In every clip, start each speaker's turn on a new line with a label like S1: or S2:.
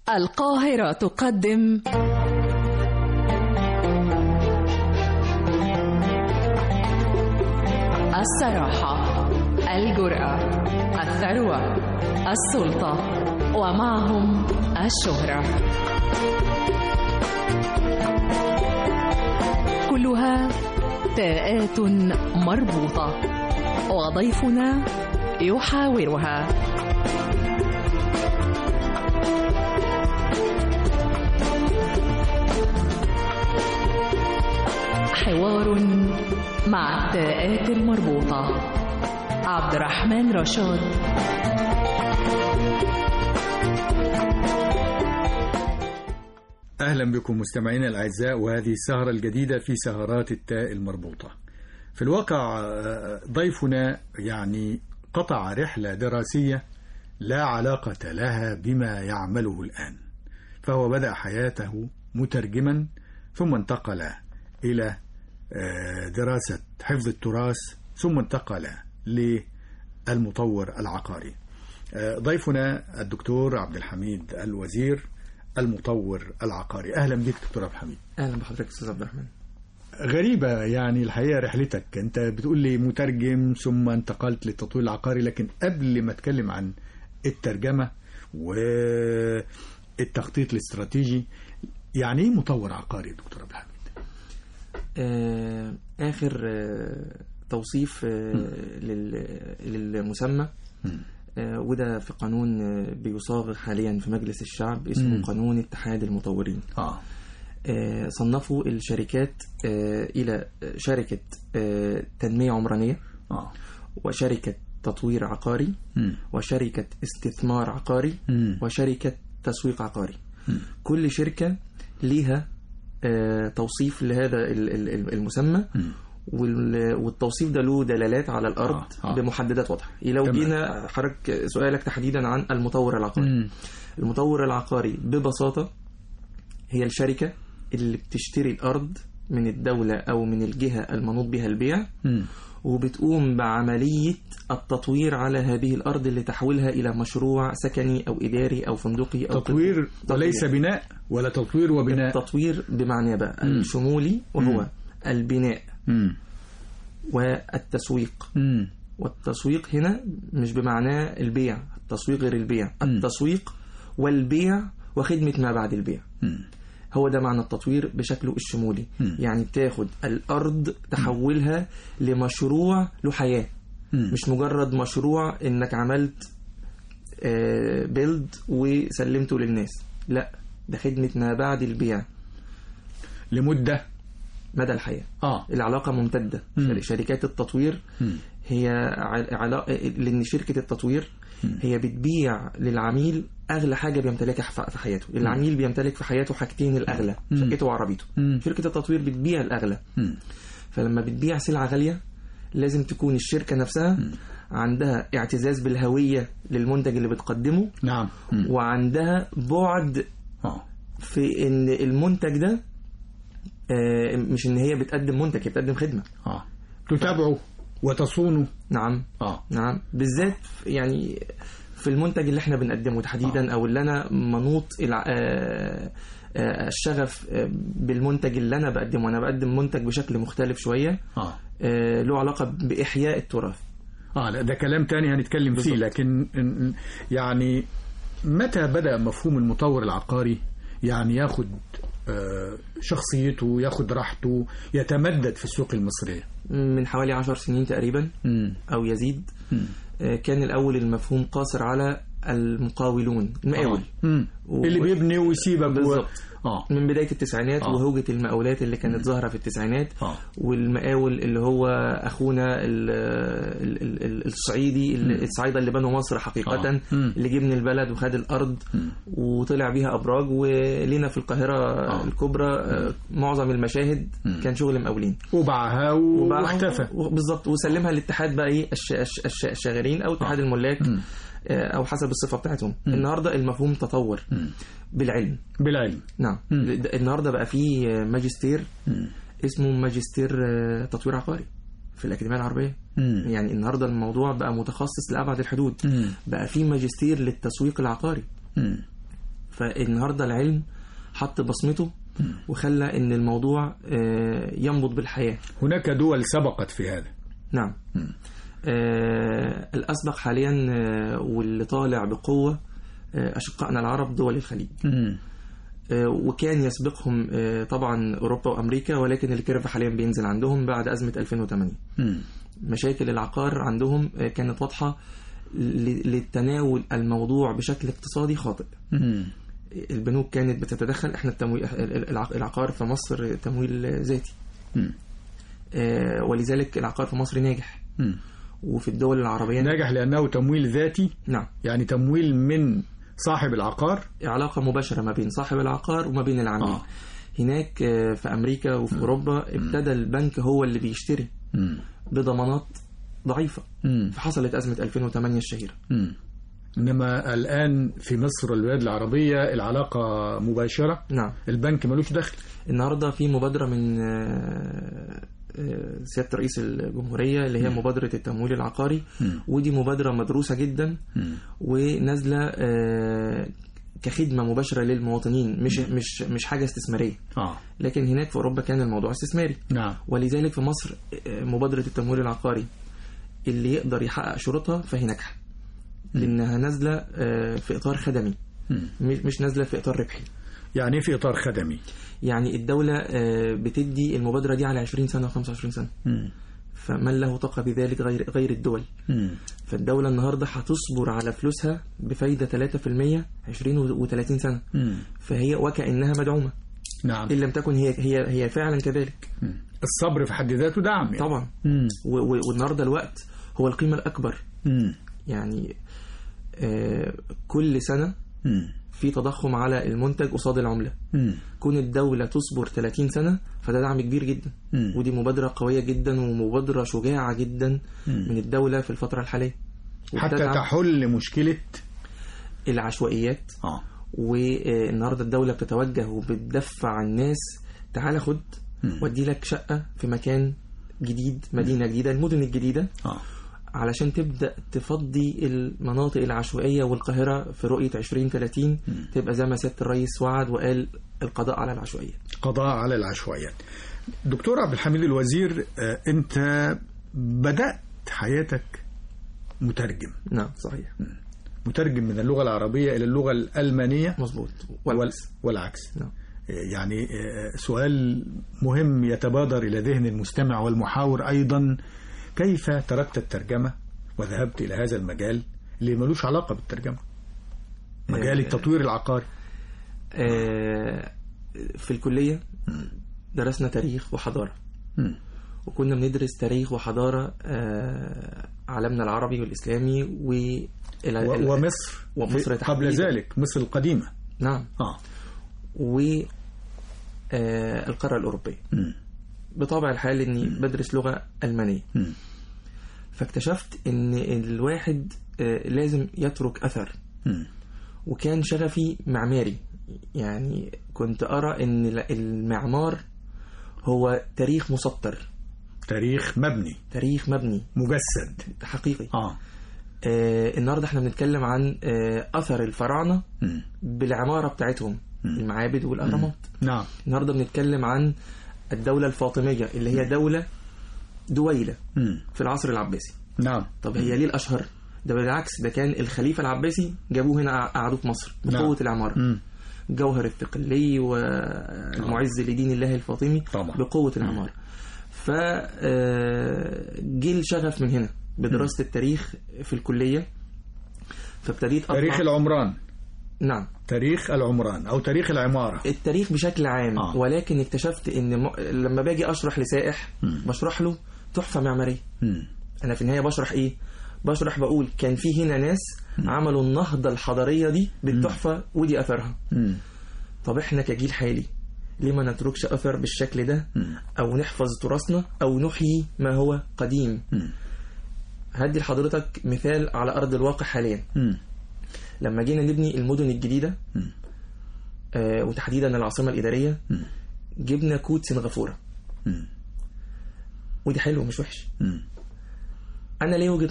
S1: القاهرة تقدم الصراحة الجرأة الثروة السلطة ومعهم الشهرة كلها تاءات مربوطة وضيفنا يحاورها حوار مع التاءات المربوطة عبد الرحمن رشاد
S2: أهلا بكم مستمعينا الأعزاء وهذه السهرة الجديدة في سهرات التاء المربوطة في الواقع آه، ضيفنا يعني قطع رحلة دراسية لا علاقة لها بما يعمله الآن فهو بدأ حياته مترجما ثم انتقل إلى آه، دراسة حفظ التراث ثم انتقل للمطور العقاري آه، ضيفنا الدكتور عبد الحميد الوزير المطور العقاري أهلا بك دكتور عبد الحميد
S3: اهلا بحضرتك استاذ عبد الرحمن
S2: غريبة يعني الحقيقة رحلتك أنت بتقول لي مترجم ثم انتقلت للتطوير العقاري لكن قبل ما أتكلم عن الترجمة والتخطيط الاستراتيجي يعني إيه مطور عقاري يا دكتور عبد الحميد؟
S3: آه اخر آه توصيف آه لل- للمسمى
S2: مم.
S3: آه وده في قانون آه بيصاغ حاليا في مجلس الشعب اسمه
S2: مم.
S3: قانون اتحاد المطورين
S2: آه
S3: آه صنفوا الشركات آه الى شركه آه تنميه عمرانيه
S2: آه
S3: وشركه تطوير عقاري
S2: مم.
S3: وشركه استثمار عقاري
S2: مم.
S3: وشركه تسويق عقاري
S2: مم.
S3: كل شركة ليها آه، توصيف لهذا ال- ال- ال- المسمى
S2: مم.
S3: وال- والتوصيف ده له دلالات على الأرض
S2: آه، آه.
S3: بمحددات واضحة لو
S2: تمام.
S3: جينا حضرتك سؤالك تحديدا عن المطور العقاري
S2: مم.
S3: المطور العقاري ببساطة هي الشركة اللي بتشتري الأرض من الدولة أو من الجهة المنوط بها البيع
S2: مم.
S3: وبتقوم بعملية التطوير على هذه الأرض لتحويلها إلى مشروع سكني أو إداري أو فندقي أو
S2: تطوير وليس
S3: تطوير.
S2: بناء ولا تطوير وبناء
S3: التطوير بمعنى بقى
S2: مم.
S3: الشمولي وهو
S2: مم.
S3: البناء
S2: مم.
S3: والتسويق
S2: مم.
S3: والتسويق هنا مش بمعناه البيع التسويق غير البيع
S2: مم.
S3: التسويق والبيع وخدمة ما بعد البيع
S2: مم.
S3: هو ده معنى التطوير بشكله الشمولي
S2: مم.
S3: يعني بتاخد الأرض تحولها لمشروع له حياة
S2: مم.
S3: مش مجرد مشروع انك عملت بيلد وسلمته للناس لا ده خدمة ما بعد البيع
S2: لمدة
S3: مدى الحياة
S2: آه
S3: العلاقة ممتدة
S2: مم.
S3: شركات التطوير
S2: مم.
S3: هي ع- علاقة لأن شركة التطوير
S2: مم.
S3: هي بتبيع للعميل أغلى حاجة بيمتلكها في في حياته العميل بيمتلك في حياته حاجتين الأغلى
S2: مم.
S3: شقته وعربيته
S2: مم.
S3: شركة التطوير بتبيع الأغلى
S2: مم.
S3: فلما بتبيع سلعة غالية لازم تكون الشركة نفسها عندها اعتزاز بالهوية للمنتج اللي بتقدمه
S2: نعم مم.
S3: وعندها بعد
S2: آه
S3: في ان المنتج ده آه، مش ان هي بتقدم منتج هي بتقدم خدمة
S2: آه تتابعه وتصونه
S3: نعم
S2: آه
S3: نعم بالذات يعني في المنتج اللي احنا بنقدمه تحديدا او اللي انا منوط الع- آه، آه، الشغف آه، بالمنتج اللي انا بقدمه انا بقدم منتج بشكل مختلف شويه
S2: آه
S3: آه، له علاقه باحياء التراث
S2: اه لا ده كلام تاني هنتكلم فيه
S3: بالظبط.
S2: لكن ن- ن- يعني متى بدأ مفهوم المطور العقاري يعني ياخد آه، شخصيته ياخد راحته يتمدد في السوق المصرية
S3: من حوالي عشر سنين تقريبا
S2: مم.
S3: او يزيد
S2: مم.
S3: آه، كان الاول المفهوم قاصر على المقاولون المقاول
S2: آه. مم.
S3: و-
S2: اللي بيبني ويسيبك و...
S3: بالظبط.
S2: اه
S3: من بدايه التسعينات
S2: آه.
S3: وهوجه المقاولات اللي كانت ظاهره في التسعينات
S2: اه
S3: والمقاول اللي هو اخونا ال ال ال ال الصعيدي اللي- الصعايده اللي بنوا مصر حقيقه
S2: آه. مم.
S3: اللي جه من البلد وخد الارض
S2: مم.
S3: وطلع بيها ابراج ولينا في القاهره
S2: آه.
S3: الكبرى آه، معظم المشاهد
S2: مم.
S3: كان شغل مقاولين
S2: وباعها
S3: وباعها
S2: واختفى
S3: و- بالظبط وسلمها للاتحاد بقى ايه الش- الش- الش- الشاغرين او اتحاد الملاك
S2: مم.
S3: آه، او حسب الصفه بتاعتهم
S2: مم.
S3: النهارده المفهوم تطور
S2: مم.
S3: بالعلم
S2: بالعلم
S3: نعم
S2: مم.
S3: النهارده بقى في ماجستير
S2: مم.
S3: اسمه ماجستير آه، تطوير عقاري في الأكاديمية العربية
S2: مم.
S3: يعني النهاردة الموضوع بقى متخصص لأبعد الحدود
S2: مم.
S3: بقى في ماجستير للتسويق العقاري
S2: مم.
S3: فالنهارده العلم حط بصمته وخلى ان الموضوع آه، ينبض بالحياه
S2: هناك دول سبقت في هذا
S3: نعم آه الأسبق حاليا آه واللي طالع بقوة آه أشقائنا العرب دول الخليج آه وكان يسبقهم آه طبعا أوروبا وأمريكا ولكن الكيرف حاليا بينزل عندهم بعد أزمة 2008 مشاكل العقار عندهم آه كانت واضحة ل- لتناول الموضوع بشكل اقتصادي خاطئ البنوك كانت بتتدخل احنا التمويل الع- العقار في مصر تمويل ذاتي آه ولذلك العقار في مصر ناجح وفي الدول العربية
S2: نجح لأنه تمويل ذاتي
S3: نعم
S2: يعني تمويل من صاحب العقار
S3: علاقة مباشرة ما بين صاحب العقار وما بين العميل
S2: آه.
S3: هناك آه، في أمريكا وفي أوروبا ابتدى البنك هو اللي بيشتري بضمانات ضعيفة فحصلت أزمة 2008 الشهيرة
S2: إنما الآن في مصر والبلاد العربية العلاقة مباشرة
S3: نعم
S2: البنك ملوش دخل
S3: النهاردة في مبادرة من آه، آه، سيادة رئيس الجمهورية اللي هي مبادرة التمويل العقاري ودي مبادرة مدروسة جدا ونازلة آه، كخدمة مباشرة للمواطنين مش مش مش حاجة استثمارية
S2: آه
S3: لكن هناك في أوروبا كان الموضوع استثماري
S2: نعم
S3: ولذلك في مصر آه، مبادرة التمويل العقاري اللي يقدر يحقق شروطها فهي ناجحة لأنها نازلة آه، في إطار خدمي م- مش نازلة في إطار ربحي
S2: يعني في إطار خدمي
S3: يعني الدولة آه، بتدي المبادرة دي على 20 سنة و25 سنة فمن له طاقة بذلك غير غير الدول فالدولة النهاردة هتصبر على فلوسها بفايدة 3% 20 و30 سنة فهي وكأنها مدعومة
S2: نعم
S3: إن لم تكن هي هي هي فعلا كذلك
S2: الصبر في حد ذاته دعم يعني.
S3: طبعا
S2: مم.
S3: و- و- والنهاردة الوقت هو القيمة الأكبر
S2: مم.
S3: يعني آه، كل سنة
S2: مم.
S3: في تضخم على المنتج قصاد العملة
S2: مم.
S3: كون الدولة تصبر 30 سنة فده دعم كبير جدا
S2: مم.
S3: ودي مبادرة قوية جدا ومبادرة شجاعة جدا من الدولة في الفترة الحالية
S2: حتى
S3: وبتدعم
S2: تحل مشكلة
S3: العشوائيات
S2: آه
S3: والنهاردة الدولة بتتوجه وبتدفع الناس تعال خد ودي لك شقة في مكان جديد مدينة جديدة المدن الجديدة
S2: آه
S3: علشان تبدأ تفضي المناطق العشوائية والقاهرة في رؤية 2030 تبقى زي ما سيادة الرئيس وعد وقال القضاء على العشوائية
S2: قضاء على العشوائيات دكتور عبد الحميد الوزير آه، أنت بدأت حياتك مترجم
S3: نعم صحيح
S2: مترجم من اللغة العربية إلى اللغة الألمانية
S3: مظبوط
S2: وال-
S3: والعكس
S2: والعكس
S3: نعم
S2: يعني آه، سؤال مهم يتبادر إلى ذهن المستمع والمحاور أيضا كيف تركت الترجمة وذهبت إلى هذا المجال اللي ملوش علاقة بالترجمة مجال
S3: آه،
S2: التطوير العقاري
S3: آه، في الكلية درسنا تاريخ وحضارة
S2: مم.
S3: وكنا بندرس تاريخ وحضارة آه، عالمنا العربي والإسلامي و إلى-
S2: و-
S3: إلى-
S2: ومصر
S3: ومصر
S2: في- قبل
S3: تحديداً.
S2: ذلك مصر القديمة
S3: نعم
S2: آه.
S3: و آه، القارة الأوروبية
S2: مم.
S3: بطبع الحال إني بدرس لغة ألمانية
S2: مم.
S3: فاكتشفت إن الواحد آه، لازم يترك أثر
S2: مم.
S3: وكان شغفي معماري يعني كنت أرى إن ال- المعمار هو تاريخ مسطر
S2: تاريخ مبني
S3: تاريخ مبني
S2: مجسد
S3: حقيقي
S2: آه.
S3: آه النهارده احنا بنتكلم عن آه اثر الفراعنه
S2: مم.
S3: بالعماره بتاعتهم المعابد والاهرامات
S2: نعم
S3: النهارده بنتكلم عن الدوله الفاطميه اللي هي دوله دويله
S2: مم.
S3: في العصر العباسي
S2: نعم
S3: طب هي ليه الاشهر ده بالعكس ده كان الخليفه العباسي جابوه هنا قعدوه في مصر
S2: نعم.
S3: بقوه العماره
S2: مم.
S3: جوهر الثقلي والمعز لدين الله الفاطمي
S2: طبعا.
S3: بقوة العمارة ف آه، جه الشغف من هنا بدراسة التاريخ في الكلية فابتديت أطلع
S2: تاريخ العمران
S3: نعم
S2: تاريخ العمران أو تاريخ العمارة
S3: التاريخ بشكل عام
S2: آه.
S3: ولكن اكتشفت ان م... لما باجي اشرح لسائح بشرح له تحفة معمارية
S2: مم.
S3: انا في النهاية بشرح ايه بشرح بقول كان في هنا ناس عملوا النهضة الحضارية دي بالتحفة ودي اثرها
S2: مم.
S3: طب احنا كجيل حالي ليه ما نتركش اثر بالشكل ده او نحفظ تراثنا او نحيي ما هو قديم
S2: مم.
S3: هدي لحضرتك مثال على ارض الواقع حاليا
S2: مم.
S3: لما جينا نبني المدن الجديده
S2: مم.
S3: آه وتحديدا العاصمه الاداريه
S2: مم.
S3: جبنا كود سنغافوره
S2: مم.
S3: ودي حلو مش وحش
S2: مم.
S3: انا ليه وجهه نظر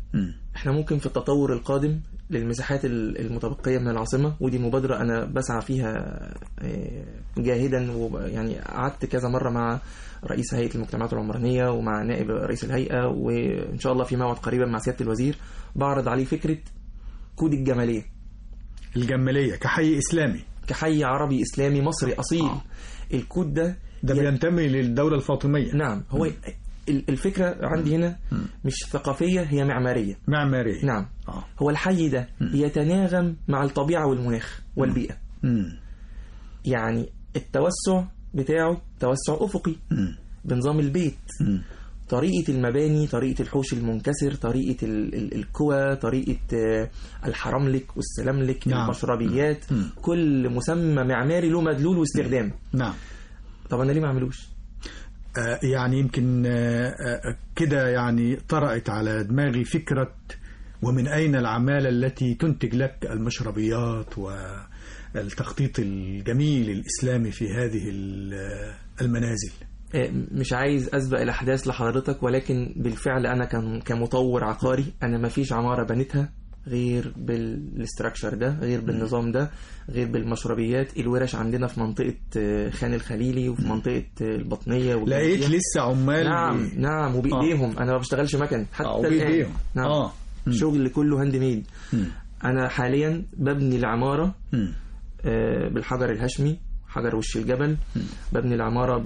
S2: مم.
S3: احنا ممكن في التطور القادم للمساحات ال- المتبقية من العاصمة ودي مبادرة أنا بسعى فيها آه، جاهدا ويعني قعدت كذا مرة مع رئيس هيئة المجتمعات العمرانية ومع نائب رئيس الهيئة وإن شاء الله في موعد قريبا مع سيادة الوزير بعرض عليه فكرة كود الجمالية
S2: الجمالية كحي إسلامي
S3: كحي عربي إسلامي مصري أصيل
S2: آه.
S3: الكود ده
S2: ده
S3: ي-
S2: بينتمي للدولة الفاطمية
S3: نعم هو ال- الفكرة عندي هنا مش ثقافية هي معمارية
S2: معمارية
S3: نعم
S2: آه.
S3: هو الحي ده يتناغم مع الطبيعة والمناخ والبيئة
S2: مم.
S3: يعني التوسع بتاعه توسع أفقي
S2: مم.
S3: بنظام البيت
S2: مم.
S3: طريقة المباني طريقة الحوش المنكسر طريقة ال- ال- الكوى طريقة آه، الحرملك والسلاملك
S2: نعم.
S3: المشربيات
S2: مم.
S3: كل مسمى معماري له مدلول واستخدام
S2: نعم
S3: طب أنا ليه ما أعملوش
S2: آه، يعني يمكن آه، آه، كده يعني طرأت على دماغي فكرة ومن أين العمالة التي تنتج لك المشربيات والتخطيط الجميل الإسلامي في هذه ال- المنازل
S3: آه، مش عايز أسبق الأحداث لحضرتك ولكن بالفعل أنا كم- كمطور عقاري أنا ما فيش عمارة بنيتها غير بالاستراكشر ده غير بالنظام ده غير بالمشربيات الورش عندنا في منطقة آه، خان الخليلي وفي منطقة آه، البطنية والجنوبية.
S2: لقيت لسه عمال
S3: نعم نعم وبايديهم انا ما بشتغلش مكن حتى
S2: آه،
S3: الان
S2: وبإيديهم.
S3: نعم
S2: آه. مم.
S3: شغل كله هاند ميد
S2: مم.
S3: انا حاليا ببني العماره
S2: مم.
S3: آه، بالحجر الهشمي حجر وش الجبل ببني العماره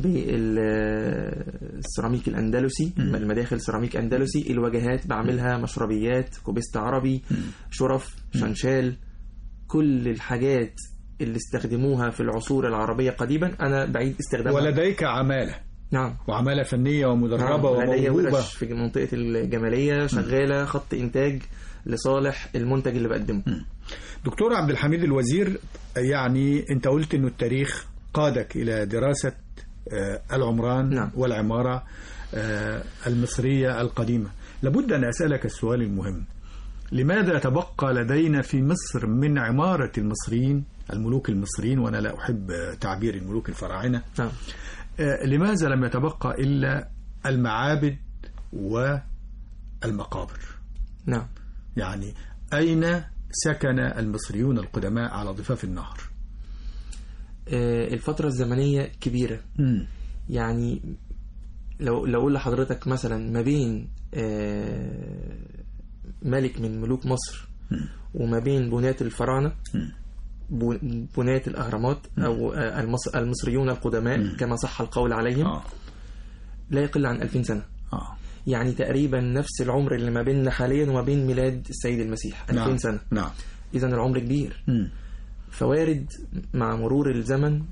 S3: بالسيراميك الاندلسي المداخل سيراميك اندلسي الواجهات بعملها مشربيات كوبيست عربي شرف شنشال كل الحاجات اللي استخدموها في العصور العربية قديما أنا بعيد استخدامها
S2: ولديك عمالة
S3: نعم
S2: وعمالة فنية ومدربة
S3: نعم، لدي
S2: وموهوبة
S3: ورش في منطقة الجمالية شغالة خط إنتاج لصالح المنتج اللي بقدمه
S2: دكتور عبد الحميد الوزير يعني انت قلت انه التاريخ قادك الى دراسة آه، العمران
S3: نعم.
S2: والعمارة آه، المصرية القديمة لابد أن أسألك السؤال المهم لماذا تبقى لدينا في مصر من عمارة المصريين الملوك المصريين وأنا لا أحب آه، تعبير الملوك الفراعنة
S3: نعم
S2: آه، لماذا لم يتبقى إلا المعابد والمقابر
S3: نعم
S2: يعني أين سكن المصريون القدماء على ضفاف النهر
S3: آه، الفترة الزمنية كبيرة يعني لو لو اقول لحضرتك مثلا ما بين آه، ملك من ملوك مصر وما بين بناة الفراعنة بو- بناة الأهرامات أو آه، المص- المصريون القدماء كما صح القول عليهم
S2: آه.
S3: لا يقل عن 2000 سنة
S2: آه.
S3: يعني تقريبا نفس العمر اللي ما بيننا حاليا وما بين ميلاد السيد المسيح 2000
S2: نعم.
S3: سنة
S2: نعم
S3: إذا العمر كبير
S2: مم.
S3: فوارد مع مرور الزمن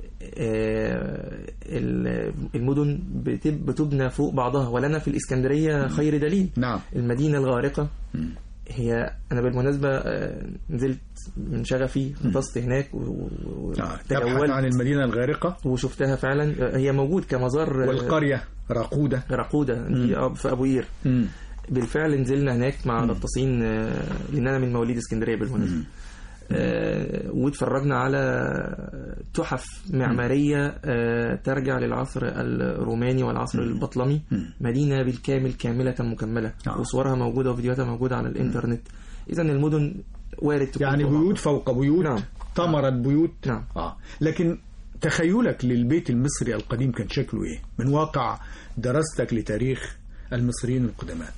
S3: آه، ال- المدن بتب- بتبنى فوق بعضها ولنا في الإسكندرية خير دليل
S2: نعم
S3: المدينة الغارقة هي أنا بالمناسبة آه، نزلت من شغفي غطست هناك و- و-
S2: آه. تبحث عن
S3: وتجولت
S2: المدينة الغارقة
S3: وشفتها فعلا آه، هي موجود كمزار آه،
S2: والقرية راقودة
S3: راقودة دي آه، في أبو قير
S2: مم.
S3: بالفعل نزلنا هناك مع غطاسين آه، لان انا من مواليد اسكندريه بالمناسبه آه، واتفرجنا على تحف معماريه آه، ترجع للعصر الروماني والعصر البطلمي مدينه بالكامل كامله مكمله
S2: آه.
S3: وصورها موجوده وفيديوهاتها موجوده على الانترنت اذا المدن وارد تكون
S2: يعني
S3: فوق
S2: بيوت فوق بيوت
S3: نعم.
S2: طمرت بيوت
S3: نعم.
S2: آه. لكن تخيلك للبيت المصري القديم كان شكله ايه من واقع دراستك لتاريخ المصريين القدماء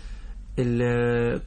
S3: ال-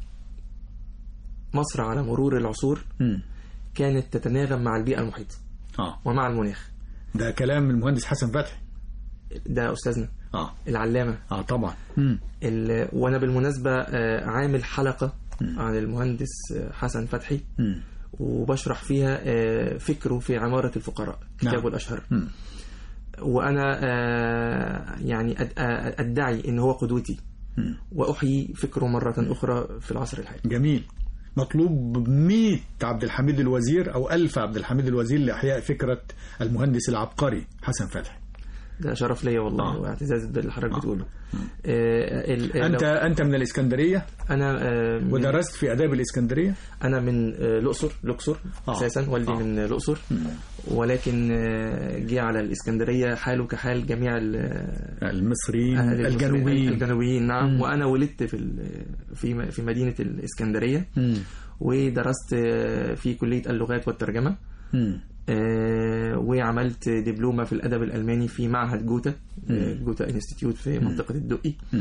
S3: مصر على مرور العصور
S2: مم.
S3: كانت تتناغم مع البيئه المحيطه
S2: اه
S3: ومع المناخ
S2: ده كلام المهندس حسن فتحي
S3: ده استاذنا
S2: اه
S3: العلامه
S2: اه طبعا مم.
S3: ال- وانا بالمناسبه آه، عامل حلقه عن المهندس آه، حسن فتحي
S2: مم.
S3: وبشرح فيها آه، فكره في عماره الفقراء
S2: نعم.
S3: كتابه الاشهر
S2: مم.
S3: وانا آه، يعني أد- آه، ادعي ان هو قدوتي
S2: مم.
S3: واحيي فكره مره اخرى في العصر الحالي
S2: جميل مطلوب 100 عبد الحميد الوزير او 1000 عبد الحميد الوزير لاحياء فكره المهندس العبقري حسن فتحي
S3: ده شرف ليا والله
S2: آه.
S3: واعتزاز باللي حضرتك بتقوله آه، ال- آه،
S2: انت
S3: لو-
S2: انت من الاسكندريه
S3: انا آه، من-
S2: ودرست في اداب الاسكندريه
S3: انا من آه، الاقصر الاقصر
S2: آه.
S3: اساسا والدي
S2: آه.
S3: من الاقصر ولكن آه، جه على الاسكندريه حاله كحال جميع ال-
S2: المصريين
S3: أهل المصريين-
S2: الجنوبيين
S3: الجنوبيين نعم
S2: مم.
S3: وانا ولدت في ال- في م- في مدينه الاسكندريه
S2: مم.
S3: ودرست آه، في كليه اللغات والترجمه
S2: مم.
S3: آه، وعملت دبلومه في الادب الالماني في معهد جوتا آه، جوتا انستيتيوت في منطقه الدقي
S2: مم.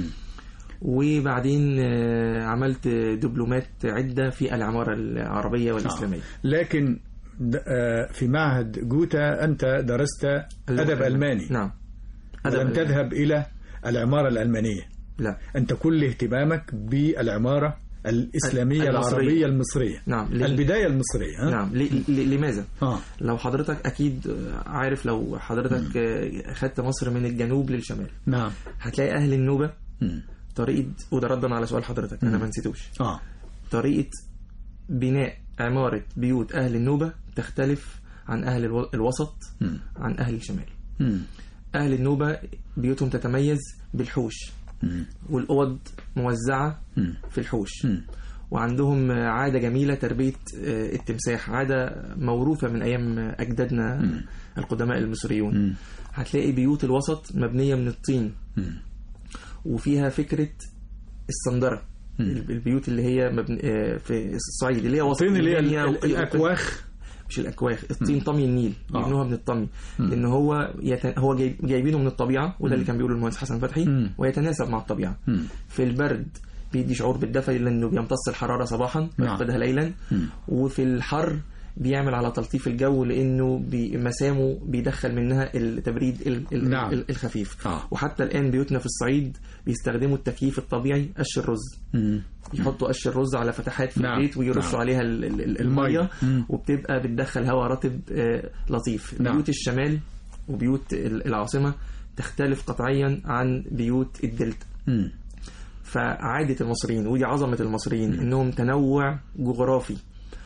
S3: وبعدين آه، عملت دبلومات عده في العماره العربيه والاسلاميه
S2: لكن د- آه، في معهد جوتا انت درست ادب الماني
S3: نعم
S2: لم
S3: ألماني.
S2: تذهب الى العماره الالمانيه
S3: لا
S2: انت كل اهتمامك بالعماره الاسلاميه
S3: المصرية.
S2: العربيه المصريه
S3: نعم ليه؟
S2: البدايه المصريه ها؟
S3: نعم ل- ل- لماذا؟
S2: اه
S3: لو حضرتك اكيد عارف لو حضرتك آه، خدت مصر من الجنوب للشمال
S2: نعم
S3: هتلاقي اهل النوبه
S2: مم.
S3: طريقه وده ردا على سؤال حضرتك انا ما نسيتوش
S2: اه
S3: طريقه بناء عماره بيوت اهل النوبه تختلف عن اهل الو- الوسط
S2: مم.
S3: عن اهل الشمال
S2: مم.
S3: اهل النوبه بيوتهم تتميز بالحوش
S2: مم.
S3: والاوض موزعه
S2: مم.
S3: في الحوش
S2: مم.
S3: وعندهم عادة جميلة تربية آه، التمساح عادة موروثة من أيام أجدادنا القدماء المصريون
S2: مم.
S3: هتلاقي بيوت الوسط مبنية من الطين
S2: مم.
S3: وفيها فكرة الصندرة البيوت اللي هي مبن... آه، في الصعيد اللي هي وسط
S2: الطين اللي هي
S3: المنيا
S2: ال-
S3: و-
S2: الاكواخ
S3: مش الاكواخ الطين طمي النيل
S2: آه.
S3: بيبنوها من الطمي لان هو يت... هو جايب... جايبينه من الطبيعه وده اللي كان بيقوله المهندس حسن فتحي
S2: مم.
S3: ويتناسب مع الطبيعه
S2: مم.
S3: في البرد بيدي شعور بالدفء لانه بيمتص الحراره صباحا ويفقدها ليلا
S2: مم.
S3: وفي الحر بيعمل على تلطيف الجو لانه بي- مسامه بيدخل منها التبريد ال- ال-
S2: نعم.
S3: ال- الخفيف
S2: آه.
S3: وحتى الان بيوتنا في الصعيد بيستخدموا التكييف الطبيعي قش الرز
S2: مم.
S3: يحطوا قش الرز على فتحات في
S2: نعم.
S3: البيت ويرشوا
S2: نعم.
S3: عليها ال- ال- ال-
S2: المية.
S3: الميه
S2: مم.
S3: وبتبقى بتدخل هواء رطب آه، لطيف
S2: نعم.
S3: بيوت الشمال وبيوت ال- العاصمه تختلف قطعيا عن بيوت الدلتا
S2: مم.
S3: فعادة المصريين ودي عظمة المصريين إنهم تنوع جغرافي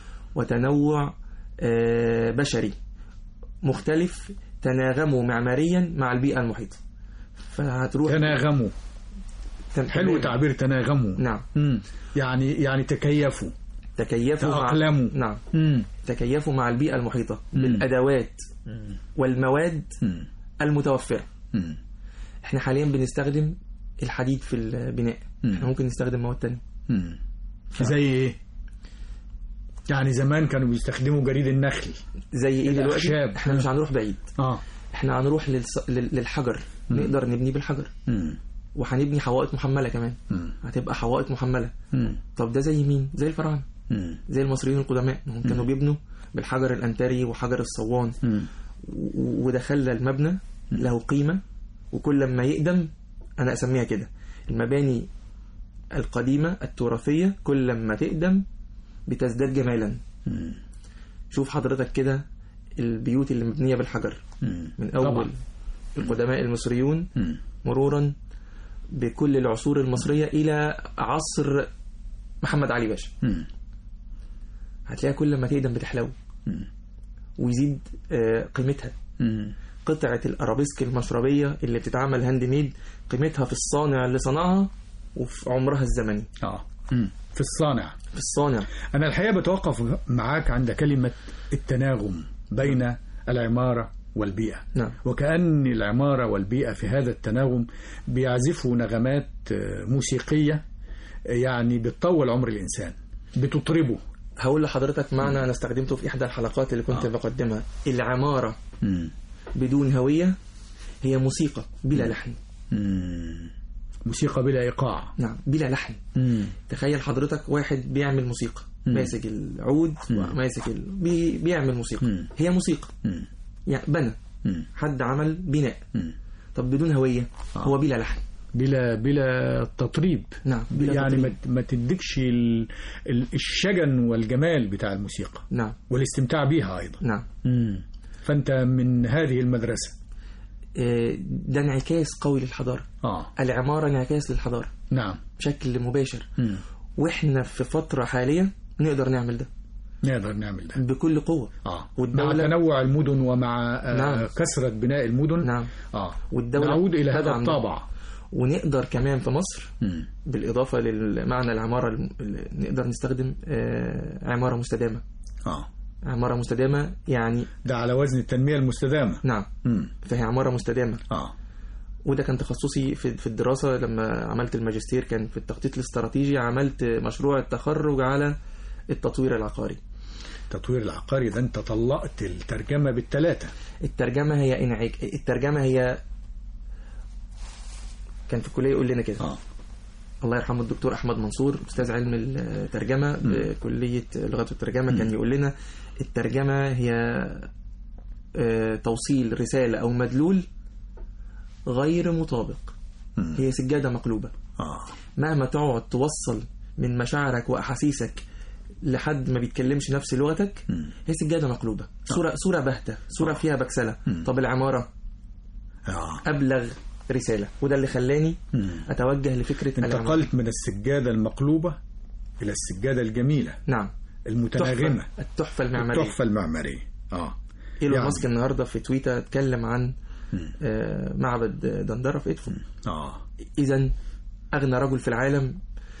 S3: وتنوع آه، بشري مختلف تناغموا معماريا مع البيئة المحيطة فهتروح
S2: تناغموا
S3: تن-
S2: حلو
S3: تناغم.
S2: تعبير تناغموا
S3: نعم
S2: مم. يعني يعني تكيفوا
S3: تكيفوا مع
S2: تأقلموا.
S3: نعم
S2: مم.
S3: تكيفوا مع البيئة المحيطة
S2: مم.
S3: بالأدوات والمواد
S2: مم.
S3: المتوفرة
S2: مم.
S3: احنا حاليا بنستخدم الحديد في البناء
S2: مم.
S3: احنا ممكن نستخدم مواد تانية
S2: مم. زي ايه يعني زمان كانوا بيستخدموا جريد النخل
S3: زي ايه دلوقتي
S2: الأخشاب.
S3: احنا مش هنروح بعيد
S2: اه
S3: احنا هنروح للص... لل- للحجر نقدر نبني بالحجر
S2: مم.
S3: وهنبني حوائط محمله كمان
S2: مم.
S3: هتبقى حوائط محمله
S2: مم.
S3: طب ده زي مين زي الفراعنه
S2: مم.
S3: زي المصريين القدماء هم كانوا بيبنوا بالحجر الانتري وحجر الصوان
S2: مم.
S3: و- وده خلى المبنى له قيمه وكل ما يقدم انا اسميها كده المباني القديمه التراثيه كل ما تقدم بتزداد جمالا
S2: مم.
S3: شوف حضرتك كده البيوت اللي مبنيه بالحجر
S2: مم.
S3: من
S2: طبعا.
S3: اول القدماء المصريون
S2: مم.
S3: مرورا بكل العصور المصرية إلى عصر محمد علي باشا
S2: مم.
S3: هتلاقي كل ما تقدم بتحلو
S2: مم.
S3: ويزيد آه، قيمتها
S2: مم.
S3: قطعة الأرابيسك المشربية اللي بتتعمل هاند ميد قيمتها في الصانع اللي صنعها وفي عمرها الزمني
S2: اه مم. في الصانع
S3: في الصانع
S2: أنا الحقيقة بتوقف معاك عند كلمة التناغم بين العمارة والبيئة
S3: نعم
S2: وكأن العمارة والبيئة في هذا التناغم بيعزفوا نغمات آه، موسيقية آه، يعني بتطول عمر الإنسان بتطربه
S3: هقول لحضرتك معنى أنا استخدمته في إحدى الحلقات اللي كنت
S2: آه.
S3: بقدمها العمارة
S2: مم.
S3: بدون هوية هي موسيقى بلا لحن
S2: مم. موسيقى بلا إيقاع
S3: نعم بلا لحن
S2: مم.
S3: تخيل حضرتك واحد بيعمل موسيقى
S2: مم.
S3: ماسك العود وماسك ال... بي... بيعمل موسيقى
S2: مم.
S3: هي موسيقى
S2: مم.
S3: يعني بنى
S2: مم.
S3: حد عمل بناء
S2: مم.
S3: طب بدون هوية
S2: آه.
S3: هو بلا لحن
S2: بلا بلا تطريب
S3: نعم بلا
S2: يعني ما
S3: تطريب.
S2: ما تديكش ال- ال- الشجن والجمال بتاع الموسيقى
S3: نعم
S2: والاستمتاع بيها أيضا
S3: نعم
S2: مم. فأنت من هذه المدرسة
S3: آه، ده انعكاس قوي للحضارة
S2: آه
S3: العمارة انعكاس للحضارة
S2: نعم
S3: بشكل مباشر
S2: مم.
S3: واحنا في فترة حالية نقدر نعمل ده
S2: نقدر نعمل ده
S3: بكل قوه
S2: اه
S3: والدولة-
S2: مع تنوع المدن ومع آه
S3: نعم.
S2: كثرة بناء المدن
S3: نعم
S2: اه
S3: والدولة
S2: نعود إلى هذا
S3: تدعم ده.
S2: الطابع
S3: ونقدر كمان في مصر
S2: مم.
S3: بالاضافه للمعنى العماره الم- اللي نقدر نستخدم آه، عماره مستدامه
S2: اه
S3: عماره مستدامه يعني
S2: ده على وزن التنمية المستدامة
S3: نعم
S2: مم.
S3: فهي عماره مستدامه
S2: اه
S3: وده كان تخصصي في في الدراسه لما عملت الماجستير كان في التخطيط الاستراتيجي عملت مشروع التخرج على التطوير العقاري
S2: التطوير العقاري ده انت طلقت الترجمة بالثلاثة
S3: الترجمه هي انعاج الترجمه هي كان في الكليه يقول لنا كده
S2: اه
S3: الله يرحمه الدكتور احمد منصور استاذ علم الترجمه بكليه اللغات والترجمه كان يقول لنا الترجمه هي آه، توصيل رساله او مدلول غير مطابق
S2: مم.
S3: هي سجاده مقلوبه
S2: اه
S3: مهما تقعد توصل من مشاعرك واحاسيسك لحد ما بيتكلمش نفس لغتك
S2: مم.
S3: هي سجاده مقلوبه صوره صوره باهته صوره فيها بكسله
S2: مم.
S3: طب العماره
S2: اه
S3: ابلغ رساله وده اللي خلاني
S2: مم.
S3: اتوجه لفكره العمارة.
S2: انتقلت من السجادة المقلوبة إلى السجادة الجميلة
S3: نعم
S2: المتناغمة
S3: تحفة التحفة المعمارية
S2: التحفة المعمارية اه
S3: ايلون
S2: يعني.
S3: ماسك النهارده في تويتر اتكلم عن
S2: مم.
S3: آه، معبد دندرة في ادفو
S2: اه
S3: اذا اغنى رجل في العالم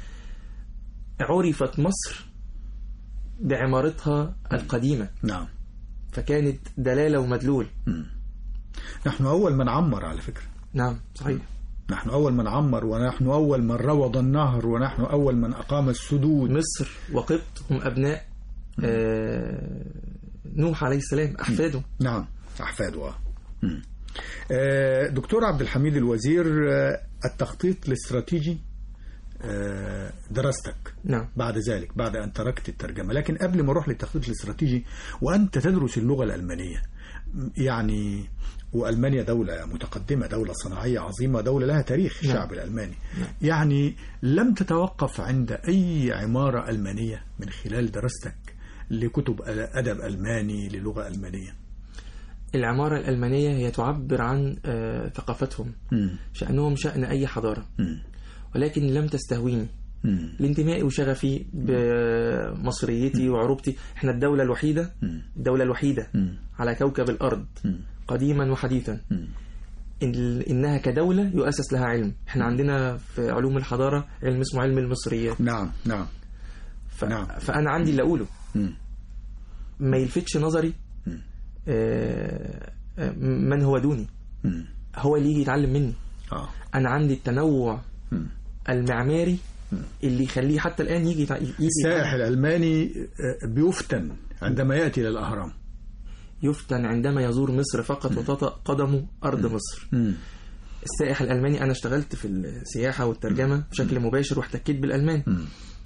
S3: عرفت مصر بعمارتها القديمة
S2: نعم
S3: فكانت دلالة ومدلول
S2: مم. نحن أول من عمر على فكرة
S3: نعم صحيح
S2: نحن أول من عمر ونحن أول من روض النهر ونحن أول من أقام السدود
S3: مصر وقبط هم أبناء آه، نوح عليه السلام أحفاده
S2: نعم أحفاده آه. مم. آه، دكتور عبد الحميد الوزير آه، التخطيط الاستراتيجي آه، دراستك
S3: نعم
S2: بعد ذلك بعد أن تركت الترجمة لكن قبل ما أروح للتخطيط الاستراتيجي وأنت تدرس اللغة الألمانية يعني وألمانيا دولة متقدمة دولة صناعية عظيمة دولة لها تاريخ
S3: نعم.
S2: الشعب الألماني يعني لم تتوقف عند أي عمارة ألمانية من خلال دراستك لكتب أدب ألماني للغة ألمانية
S3: العمارة الألمانية هي تعبر عن آه، ثقافتهم
S2: مم.
S3: شأنهم شأن أي حضارة
S2: مم.
S3: ولكن لم تستهويني
S2: مم.
S3: لانتمائي وشغفي بمصريتي وعروبتي احنا الدولة الوحيدة
S2: مم.
S3: الدولة الوحيدة
S2: مم.
S3: على كوكب الأرض
S2: مم.
S3: قديما وحديثا
S2: مم.
S3: إن- إنها كدولة يؤسس لها علم احنا عندنا في علوم الحضارة علم اسمه علم المصريات
S2: نعم نعم
S3: ف...
S2: نعم.
S3: فأنا عندي اللي أقوله
S2: مم.
S3: ما يلفتش نظري
S2: مم.
S3: آه، آه، من هو دوني
S2: مم.
S3: هو اللي يجي يتعلم مني
S2: آه.
S3: أنا عندي التنوع
S2: مم.
S3: المعماري اللي يخليه حتى الآن يجي يتع- يجي
S2: السائح الألماني آه، بيفتن عندما يأتي إلى الأهرام
S3: يفتن عندما يزور مصر فقط وتطأ قدمه أرض مصر
S2: مم.
S3: السائح الألماني أنا اشتغلت في السياحة والترجمة بشكل مباشر واحتكيت بالألمان
S2: مم.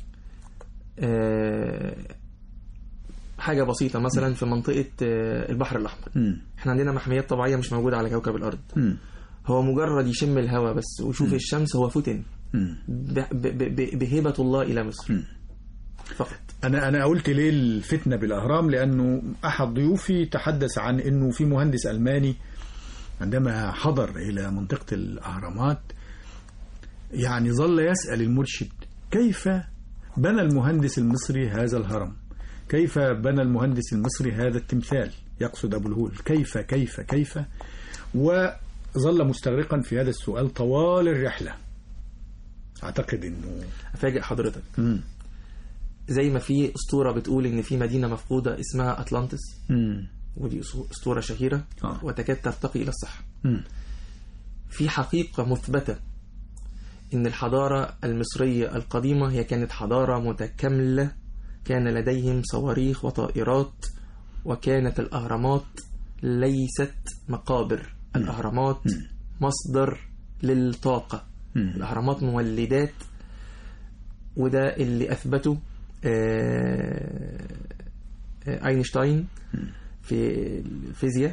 S3: آه، حاجة بسيطة مثلا في منطقة آه، البحر الأحمر
S2: مم.
S3: احنا عندنا محميات طبيعية مش موجودة على كوكب الأرض
S2: مم.
S3: هو مجرد يشم الهواء بس ويشوف الشمس هو فتن
S2: مم.
S3: ب- ب- ب- بهبة الله إلى مصر
S2: مم.
S3: فقط
S2: أنا أنا قلت ليه الفتنة بالأهرام لأنه أحد ضيوفي تحدث عن أنه في مهندس ألماني عندما حضر إلى منطقة الأهرامات يعني ظل يسأل المرشد كيف بنى المهندس المصري هذا الهرم كيف بنى المهندس المصري هذا التمثال يقصد أبو الهول كيف كيف كيف وظل مستغرقا في هذا السؤال طوال الرحلة أعتقد أنه
S3: أفاجئ حضرتك
S2: مم.
S3: زي ما في أسطورة بتقول إن في مدينة مفقودة اسمها أطلانتس
S2: مم.
S3: ودي أسو- أسطورة شهيرة
S2: آه.
S3: وتكاد ترتقي إلى الصحة
S2: مم.
S3: في حقيقة مثبتة إن الحضارة المصرية القديمة هي كانت حضارة متكاملة كان لديهم صواريخ وطائرات وكانت الأهرامات ليست مقابر الأهرامات مصدر للطاقة
S2: مم.
S3: الأهرامات مولدات وده اللي أثبته آه، آه، أينشتاين في الفيزياء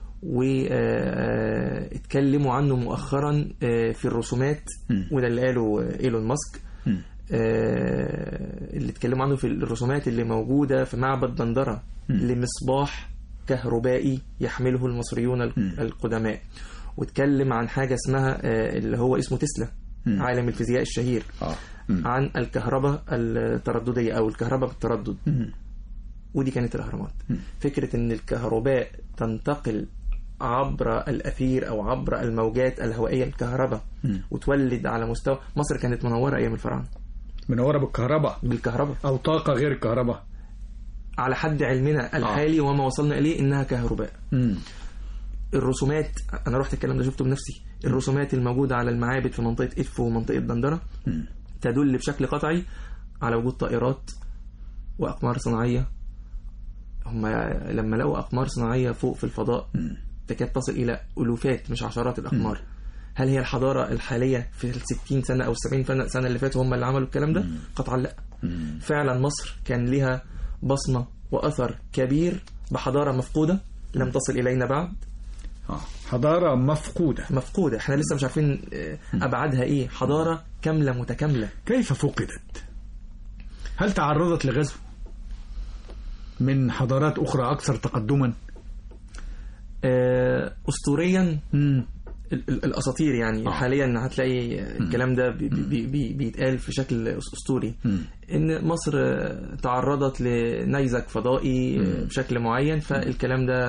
S3: واتكلموا عنه مؤخرا آه، في الرسومات
S2: مم.
S3: وده اللي قاله آه، ايلون ماسك
S2: مم.
S3: آه، اللي اتكلموا عنه في الرسومات اللي موجودة في معبد دندرة لمصباح كهربائي يحمله المصريون ال-
S2: مم.
S3: القدماء واتكلم عن حاجة اسمها آه، اللي هو اسمه تسلا
S2: مم.
S3: عالم الفيزياء الشهير
S2: آه. مم.
S3: عن الكهرباء الترددية أو الكهرباء بالتردد
S2: مم.
S3: ودي كانت الأهرامات فكرة إن الكهرباء تنتقل عبر الأثير أو عبر الموجات الهوائية الكهرباء وتولد على مستوى مصر كانت منورة أيام الفراعنة
S2: منورة بالكهرباء
S3: بالكهرباء
S2: أو طاقة غير الكهرباء
S3: على حد علمنا الحالي وما وصلنا إليه إنها كهرباء
S2: مم.
S3: الرسومات أنا رحت الكلام ده شفته بنفسي الرسومات الموجودة على المعابد في منطقة إدفو ومنطقة دندرة
S2: مم.
S3: تدل بشكل قطعي على وجود طائرات وأقمار صناعية هم لما لقوا أقمار صناعية فوق في الفضاء تكاد تصل إلى ألوفات مش عشرات الأقمار هل هي الحضارة الحالية في الستين سنة أو السبعين سنة سنة اللي فاتوا هم اللي عملوا الكلام ده؟ قطعا لا فعلا مصر كان لها بصمة وأثر كبير بحضارة مفقودة لم تصل إلينا بعد
S2: آه. حضارة مفقودة
S3: مفقودة احنا لسه مش عارفين آه، أبعادها إيه حضارة كاملة متكاملة
S2: كيف فقدت؟ هل تعرضت لغزو من حضارات أخرى أكثر تقدما؟
S3: آه، أسطوريا
S2: مم.
S3: ال- ال- الاساطير يعني
S2: آه.
S3: آه. حاليا هتلاقي الكلام ده بي بي بي بيتقال في شكل أس- اسطوري
S2: مم.
S3: ان مصر آه، تعرضت لنيزك فضائي آه، بشكل معين فالكلام ده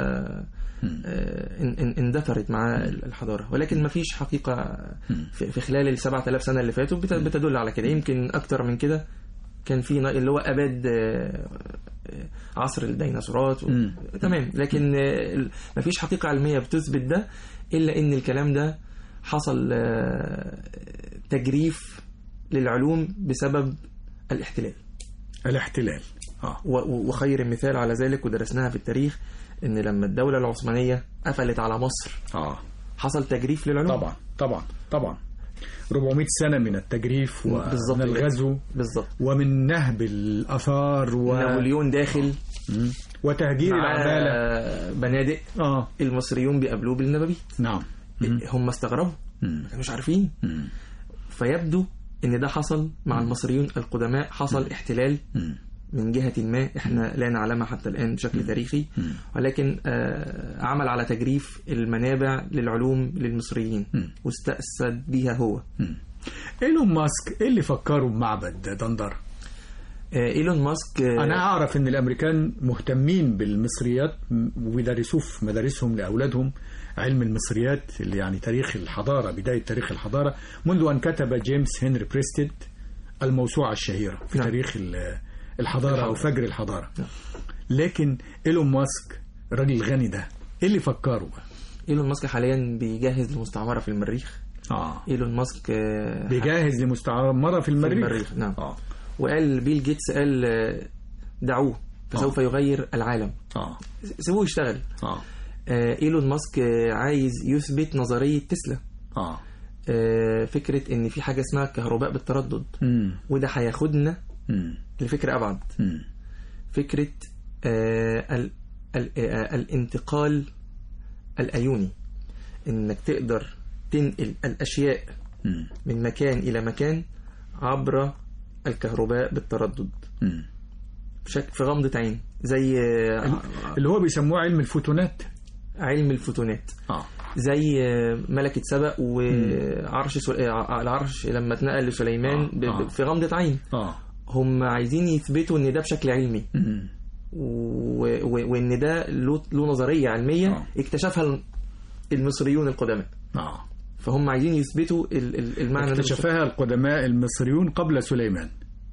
S3: آه، ان- ان- اندثرت مع الحضاره ولكن ما فيش حقيقه في في خلال ال 7000 سنه اللي فاتوا بت- بتدل على كده يمكن اكتر من كده كان في نا- اللي هو اباد آه، آه، عصر الديناصورات و...
S2: مم.
S3: تمام لكن آه، ال- مفيش حقيقة علمية بتثبت ده إلا إن الكلام ده حصل آه، تجريف للعلوم بسبب الاحتلال
S2: الاحتلال آه.
S3: و- و- وخير مثال على ذلك ودرسناها في التاريخ إن لما الدولة العثمانية قفلت على مصر
S2: آه.
S3: حصل تجريف للعلوم
S2: طبعا طبعا طبعا 400 سنة من التجريف
S3: بالظبط
S2: ومن الغزو
S3: بالظبط
S2: ومن نهب الآثار و...
S3: نابليون داخل
S2: مم. وتهجير
S3: مع
S2: العمالة
S3: بنادق
S2: آه
S3: المصريون بيقابلوه بالنبابيت
S2: نعم
S3: هم استغربوا
S2: مم.
S3: ما كانوش عارفين
S2: مم.
S3: فيبدو ان ده حصل مع المصريون القدماء حصل احتلال
S2: مم.
S3: من جهة ما احنا لا نعلمها حتى الآن بشكل تاريخي ولكن آه، عمل على تجريف المنابع للعلوم للمصريين واستأسد بها هو
S2: ايلون ماسك ايه اللي فكروا بمعبد دندرة
S3: آه، إيلون ماسك آه،
S2: انا اعرف ان الامريكان مهتمين بالمصريات م- وبيدرسوه في مدارسهم لاولادهم علم المصريات اللي يعني تاريخ الحضاره بدايه تاريخ الحضاره منذ ان كتب جيمس هنري بريستيد الموسوعه الشهيره في
S3: نعم.
S2: تاريخ ال- الحضاره او
S3: الحضارة.
S2: فجر الحضاره
S3: نعم.
S2: لكن ايلون ماسك الراجل الغني ده ايه اللي فكروا بقى؟
S3: إيلون ماسك حاليا بيجهز لمستعمرة في المريخ
S2: اه
S3: إيلون ماسك آه،
S2: بيجهز لمستعمره في
S3: في
S2: المريخ,
S3: المريخ نعم
S2: اه
S3: وقال بيل جيتس قال آه، دعوه فسوف
S2: آه.
S3: يغير العالم
S2: اه
S3: سيبوه يشتغل
S2: اه
S3: آه، إيلون ماسك آه، عايز يثبت نظرية تسلا
S2: اه
S3: آه، فكرة إن في حاجة اسمها كهرباء بالتردد
S2: امم
S3: وده هياخدنا
S2: امم
S3: لفكرة أبعد
S2: امم
S3: فكرة آه، ال- ال- آه، الانتقال الأيوني إنك تقدر تنقل الأشياء
S2: امم
S3: من مكان إلى مكان عبر الكهرباء بالتردد
S2: امم
S3: بشكل في غمضة عين زي آه،
S2: اللي هو بيسموه علم الفوتونات
S3: علم الفوتونات
S2: اه
S3: زي آه، ملكة سبأ وعرش سل... آه، العرش لما اتنقل لسليمان
S2: آه،
S3: ب... ب-
S2: آه.
S3: في غمضة عين
S2: اه
S3: هم عايزين يثبتوا ان ده بشكل علمي
S2: امم
S3: و... و... وان ده له له نظرية علمية
S2: آه.
S3: اكتشفها المصريون القدماء
S2: اه
S3: فهم عايزين يثبتوا ال- ال- المعنى ده
S2: اكتشفها القدماء المصريون قبل سليمان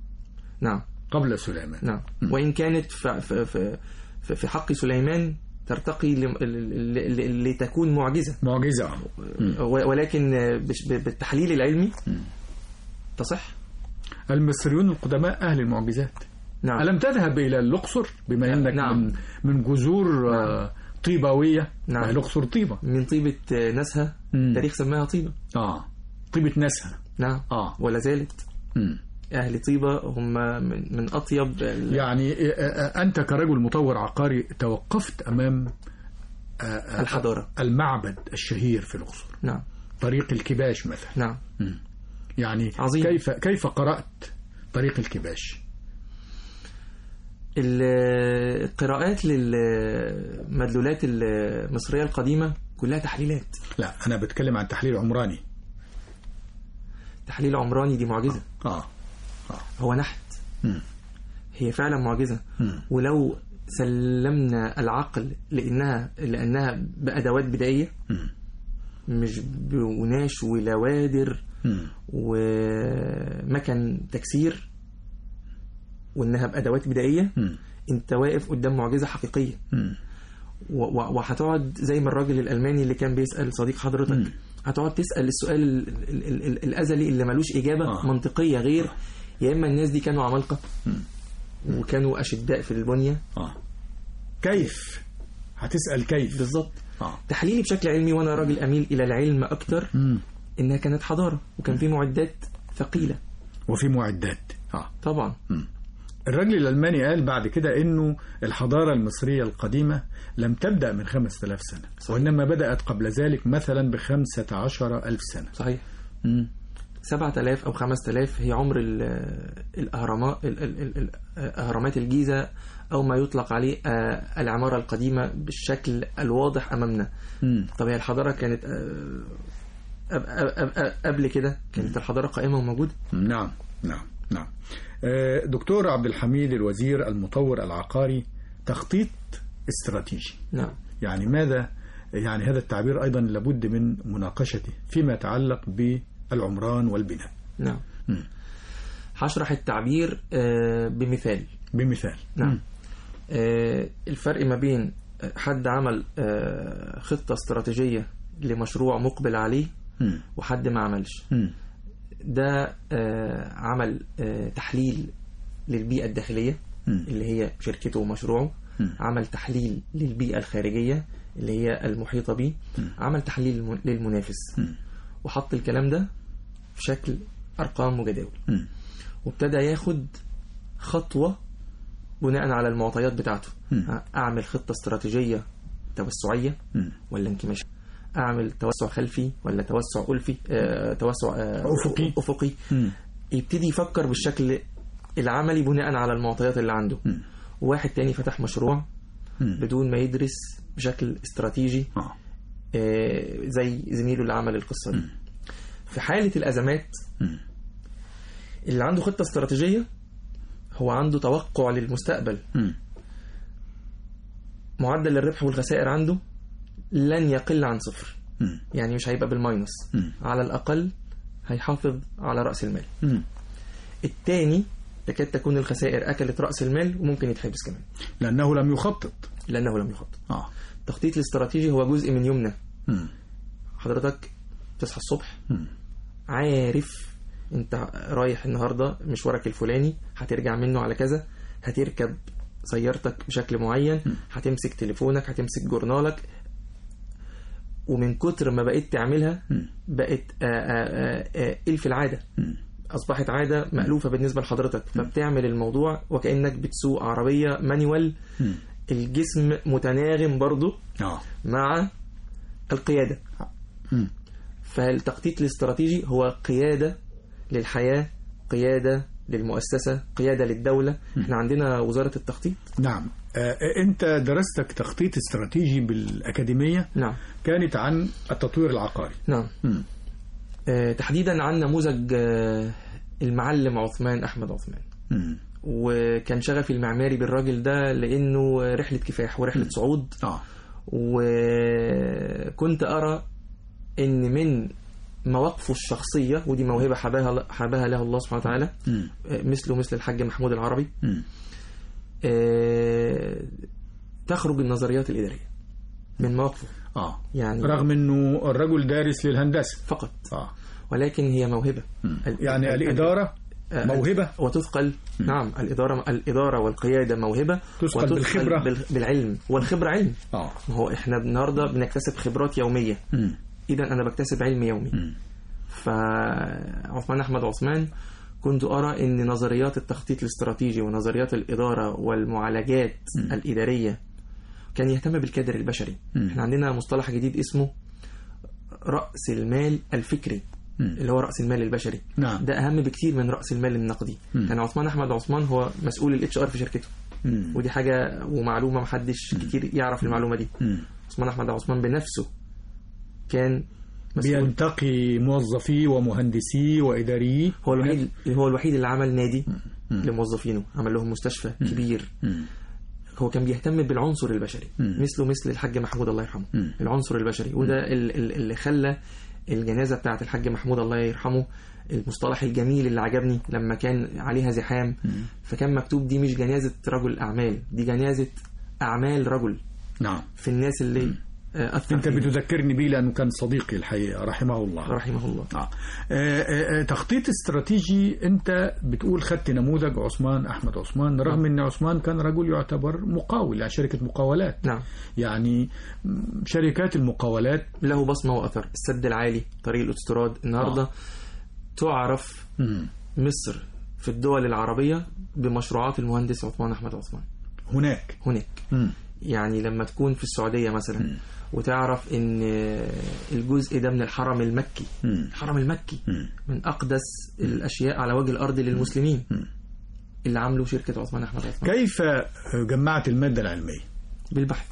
S3: نعم
S2: قبل سليمان
S3: نعم وإن كانت في, في, في, في- في حق سليمان ترتقي ل... ل... ل... لتكون معجزة
S2: معجزة
S3: و- ولكن بش- بالتحليل العلمي تصح
S2: المصريون القدماء أهل المعجزات
S3: نعم
S2: ألم تذهب إلى الأقصر بما أنك
S3: نعم.
S2: من من جذور آه، طيبوية
S3: نعم.
S2: ما هي الأقصر طيبة
S3: من طيبة ناسها
S2: مم.
S3: تاريخ سماها طيبة
S2: آه طيبة ناسها
S3: نعم
S2: آه
S3: ولا زالت
S2: مم.
S3: أهل طيبة هم من, من أطيب ال-
S2: يعني آه، آه، أنت كرجل مطور عقاري توقفت أمام آه، آه،
S3: الحضارة
S2: المعبد الشهير في الأقصر
S3: نعم
S2: طريق الكباش مثلا
S3: نعم
S2: يعني
S3: عظيم.
S2: كيف كيف قرأت طريق الكباش
S3: ال- القراءات للمدلولات المصرية القديمة كلها تحليلات
S2: لا أنا بتكلم عن تحليل عمراني
S3: تحليل عمراني دي معجزة
S2: آه
S3: هو نحت
S2: مم.
S3: هي فعلا معجزة
S2: مم.
S3: ولو سلمنا العقل لانها لانها بادوات بدائيه
S2: مم.
S3: مش بوناش ولوادر
S2: مم.
S3: ومكن تكسير وانها بادوات بدائيه
S2: مم.
S3: انت واقف قدام معجزه حقيقيه
S2: مم.
S3: و- و- وهتقعد زي ما الراجل الالماني اللي كان بيسال صديق حضرتك
S2: مم.
S3: هتقعد تسال السؤال ال- ال- ال- ال- الازلي اللي ملوش اجابه
S2: آه.
S3: منطقيه غير يا اما الناس دي كانوا عمالقه
S2: مم.
S3: وكانوا اشداء في البنيه
S2: اه كيف هتسأل كيف
S3: بالظبط
S2: اه
S3: تحليلي بشكل علمي وانا راجل اميل الى العلم اكتر
S2: مم.
S3: انها كانت حضاره وكان في معدات ثقيله
S2: وفي معدات اه
S3: طبعا
S2: الراجل الألماني قال بعد كده إنه الحضارة المصرية القديمة لم تبدأ من خمسة آلاف سنة
S3: صحيح.
S2: وإنما بدأت قبل ذلك مثلا بخمسة عشر ألف سنة
S3: صحيح
S2: مم.
S3: 7000 او 5000 هي عمر ال- الاهرامات ال- ال- ال- ال- اهرامات الجيزه او ما يطلق عليه آه، العماره القديمه بالشكل الواضح امامنا
S2: مم.
S3: طب هي الحضاره كانت آه، أب- أب- أب- قبل كده كانت الحضاره قائمه وموجوده
S2: نعم نعم نعم آه، دكتور عبد الحميد الوزير المطور العقاري تخطيط استراتيجي
S3: نعم
S2: يعني ماذا يعني هذا التعبير أيضا لابد من مناقشته فيما يتعلق بالعمران والبناء
S3: نعم
S2: مم.
S3: هشرح التعبير آه، بمثال
S2: بمثال
S3: نعم آه، الفرق ما بين حد عمل آه، خطه استراتيجيه لمشروع مقبل عليه
S2: مم.
S3: وحد ما عملش
S2: مم.
S3: ده آه، عمل آه، تحليل للبيئة الداخلية
S2: مم.
S3: اللي هي شركته ومشروعه
S2: مم.
S3: عمل تحليل للبيئة الخارجية اللي هي المحيطة به عمل تحليل الم- للمنافس
S2: مم.
S3: وحط الكلام ده في شكل أرقام وجداول
S2: مم.
S3: وابتدى ياخد خطوة بناء على المعطيات بتاعته
S2: مم.
S3: أعمل خطة استراتيجية توسعية
S2: مم.
S3: ولا انكماشية أعمل توسع خلفي ولا توسع ألفي آه، توسع آه،
S2: أفقي.
S3: أفقي
S2: مم.
S3: يبتدي يفكر بالشكل العملي بناء على المعطيات اللي عنده
S2: مم.
S3: واحد تاني فتح مشروع
S2: مم.
S3: بدون ما يدرس بشكل استراتيجي
S2: آه.
S3: آه، زي زميله اللي عمل القصة دي في حالة الأزمات
S2: مم.
S3: اللي عنده خطة استراتيجية هو عنده توقع للمستقبل
S2: مم.
S3: معدل الربح والخسائر عنده لن يقل عن صفر
S2: مم.
S3: يعني مش هيبقى بالماينس
S2: مم.
S3: على الأقل هيحافظ على رأس المال
S2: مم.
S3: التاني تكاد تكون الخسائر أكلت رأس المال وممكن يتحبس كمان
S2: لأنه لم يخطط
S3: لأنه لم يخطط
S2: آه.
S3: التخطيط الاستراتيجي هو جزء من يومنا
S2: مم.
S3: حضرتك تصحى الصبح
S2: مم.
S3: عارف انت رايح النهارده مشوارك الفلاني هترجع منه على كذا هتركب سيارتك بشكل معين هتمسك تليفونك هتمسك جورنالك ومن كتر ما بقيت تعملها
S2: مم.
S3: بقت آآ آآ آآ الف العاده
S2: مم.
S3: اصبحت عاده مالوفه بالنسبه لحضرتك فبتعمل الموضوع وكانك بتسوق عربيه مانيوال
S2: مم.
S3: الجسم متناغم برضه
S2: آه.
S3: مع القياده
S2: مم.
S3: فالتخطيط الاستراتيجي هو قيادة للحياة قيادة للمؤسسة قيادة للدولة احنا عندنا وزارة التخطيط
S2: نعم آه، أنت دراستك تخطيط استراتيجي بالأكاديمية
S3: نعم
S2: كانت عن التطوير العقاري
S3: نعم
S2: مم.
S3: آه تحديدا عن نموذج آه المعلم عثمان أحمد عثمان
S2: مم.
S3: وكان شغفي المعماري بالراجل ده لأنه رحلة كفاح ورحلة صعود
S2: آه.
S3: وكنت أرى إن من مواقفه الشخصية ودي موهبة حباها حباها له الله سبحانه وتعالى
S2: مم.
S3: آه، مثله مثل الحاج محمود العربي
S2: مم.
S3: آه، تخرج النظريات الإدارية من مواقفه
S2: آه.
S3: يعني
S2: رغم أنه الرجل دارس للهندسة
S3: فقط
S2: آه.
S3: ولكن هي موهبة
S2: مم.
S3: ال-
S2: يعني
S3: ال-
S2: الإدارة
S3: آه،
S2: موهبة
S3: وتثقل نعم الإدارة الإدارة والقيادة موهبة
S2: تثقل
S3: وتثقل
S2: بالخبرة.
S3: بال- بالعلم والخبرة علم
S2: آه.
S3: ما هو احنا النهارده بنكتسب خبرات يومية
S2: مم.
S3: إذا أنا بكتسب علم يومي
S2: مم.
S3: فعثمان أحمد عثمان كنت أرى أن نظريات التخطيط الاستراتيجي ونظريات الإدارة والمعالجات
S2: م.
S3: الإدارية كان يهتم بالكادر البشري
S2: م.
S3: احنا عندنا مصطلح جديد اسمه رأس المال الفكري
S2: م.
S3: اللي هو رأس المال البشري
S2: نعم
S3: ده أهم بكتير من رأس المال النقدي
S2: م.
S3: كان عثمان أحمد عثمان هو مسؤول الاتش ار في شركته
S2: مم.
S3: ودي حاجة ومعلومة محدش كتير يعرف المعلومة دي
S2: مم.
S3: عثمان أحمد عثمان بنفسه كان مسؤول
S2: بينتقي موظفيه ومهندسيه وإداريه
S3: هو الوحيد هو الوحيد اللي عمل نادي
S2: مم.
S3: لموظفينه عمل لهم مستشفى كبير
S2: مم.
S3: هو كان بيهتم بالعنصر البشري
S2: مم.
S3: مثله مثل الحاج محمود الله يرحمه
S2: مم.
S3: العنصر البشري وده ال- ال- اللي خلى الجنازه بتاعه الحاج محمود الله يرحمه المصطلح الجميل اللي عجبني لما كان عليها زحام فكان مكتوب دي مش جنازه رجل اعمال دي جنازه اعمال رجل
S2: نعم
S3: في الناس اللي آه، اثر
S2: انت
S3: فيهم.
S2: بتذكرني بيه لانه كان صديقي الحقيقه رحمه الله
S3: رحمه الله
S2: آه. آه، آه، تخطيط استراتيجي انت بتقول خدت نموذج عثمان احمد عثمان رغم ان عثمان كان رجل يعتبر مقاول يعني شركه مقاولات
S3: نعم
S2: يعني م، شركات المقاولات
S3: له بصمه واثر السد العالي طريق الاوتوستراد النهارده
S2: آه.
S3: تعرف
S2: مم.
S3: مصر في الدول العربيه بمشروعات المهندس عثمان احمد عثمان
S2: هناك
S3: هناك
S2: مم.
S3: يعني لما تكون في السعوديه مثلا وتعرف ان الجزء ده من الحرم المكي
S2: مم.
S3: الحرم المكي
S2: مم.
S3: من اقدس الاشياء على وجه الارض للمسلمين اللي عملوا شركه عثمان احمد عثمان
S2: كيف جمعت الماده العلميه
S3: بالبحث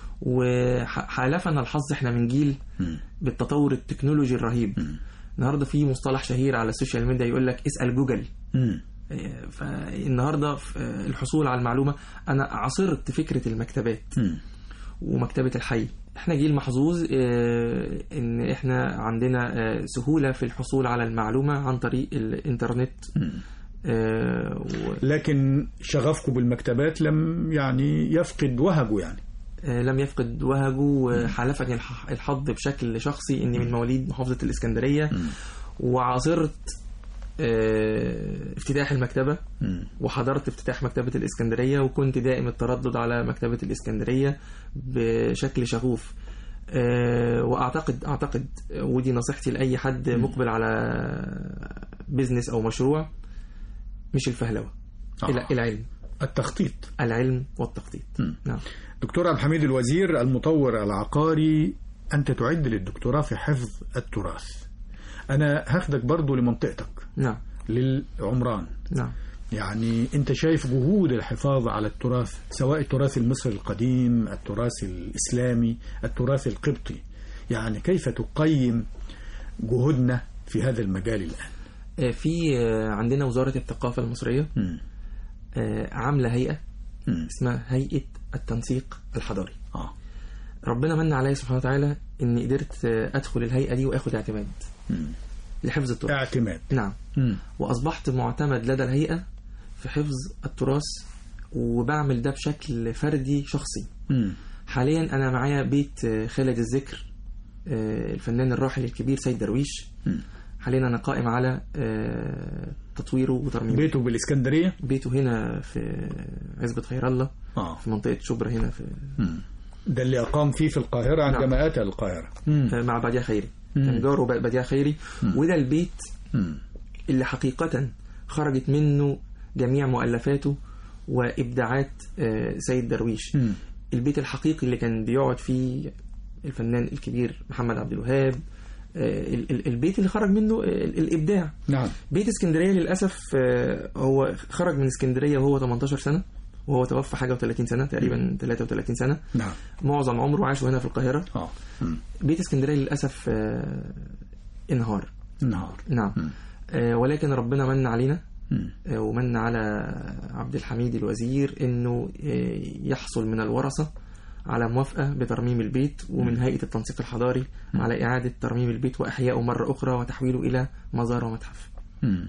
S3: وحالفنا الحظ احنا من جيل
S2: مم.
S3: بالتطور التكنولوجي الرهيب النهارده في مصطلح شهير على السوشيال ميديا يقول لك اسال جوجل
S2: مم.
S3: آه، فالنهارده في، آه، الحصول على المعلومه انا عاصرت فكره المكتبات
S2: مم.
S3: ومكتبه الحي احنا جيل محظوظ آه، ان احنا عندنا آه، سهوله في الحصول على المعلومه عن طريق الانترنت آه، و-
S2: لكن شغفكم بالمكتبات لم يعني يفقد وهجه يعني
S3: آه، لم يفقد وهجه وحالفني الح- الحظ بشكل شخصي اني من مواليد محافظه الاسكندريه وعاصرت آه، افتتاح المكتبه
S2: مم.
S3: وحضرت افتتاح مكتبة الإسكندرية وكنت دائم التردد على مكتبة الإسكندرية بشكل شغوف أه، وأعتقد أعتقد ودي نصيحتي لأي حد مقبل على بزنس أو مشروع مش الفهلوة
S2: آه.
S3: الع- العلم
S2: التخطيط
S3: العلم والتخطيط
S2: مم.
S3: نعم
S2: دكتور عبد الحميد الوزير المطور العقاري أنت تعد للدكتوراه في حفظ التراث أنا هاخدك برضو لمنطقتك
S3: نعم
S2: للعمران
S3: نعم
S2: يعني أنت شايف جهود الحفاظ على التراث سواء التراث المصري القديم التراث الإسلامي التراث القبطي يعني كيف تقيم جهودنا في هذا المجال الآن
S3: أه، في أه، عندنا وزارة الثقافة المصرية
S2: مم.
S3: أه، عاملة هيئة
S2: مم.
S3: اسمها هيئة التنسيق الحضاري
S2: آه.
S3: ربنا من عليا سبحانه وتعالى اني قدرت أه، ادخل الهيئة دي واخد اعتماد
S2: مم.
S3: لحفظ التراث
S2: اعتماد
S3: نعم
S2: مم.
S3: وأصبحت معتمد لدى الهيئة في حفظ التراث وبعمل ده بشكل فردي شخصي
S2: مم.
S3: حاليا أنا معايا بيت آه، خالد الذكر آه، الفنان الراحل الكبير سيد درويش
S2: مم.
S3: حاليا أنا قائم على آه، تطويره وترميمه
S2: بيته بالإسكندرية
S3: بيته هنا في عزبة خير الله
S2: آه.
S3: في منطقة شبرا هنا في
S2: مم. ده اللي أقام فيه في القاهرة
S3: نعم.
S2: عندما أتى القاهرة مم.
S3: آه، مع بديع خيري
S2: مم.
S3: كان جاره بديع خيري وده البيت
S2: مم.
S3: اللي حقيقة خرجت منه جميع مؤلفاته وإبداعات آه، سيد درويش
S2: مم.
S3: البيت الحقيقي اللي كان بيقعد فيه الفنان الكبير محمد عبد الوهاب آه، ال- ال- البيت اللي خرج منه ال- الإبداع
S2: نعم
S3: بيت اسكندرية للأسف آه، هو خرج من اسكندرية وهو 18 سنة وهو توفى حاجة و30 سنة تقريبا 33 سنة
S2: نعم
S3: معظم عمره عاشه هنا في القاهرة
S2: اه مم.
S3: بيت اسكندرية للأسف آه، انهار
S2: نهار
S3: نعم
S2: مم.
S3: آه، ولكن ربنا من علينا
S2: مم.
S3: آه، ومن على عبد الحميد الوزير انه آه، يحصل من الورثه على موافقه بترميم البيت ومن هيئه التنسيق الحضاري على اعاده ترميم البيت واحيائه مره اخرى وتحويله الى مزار ومتحف.
S2: مم.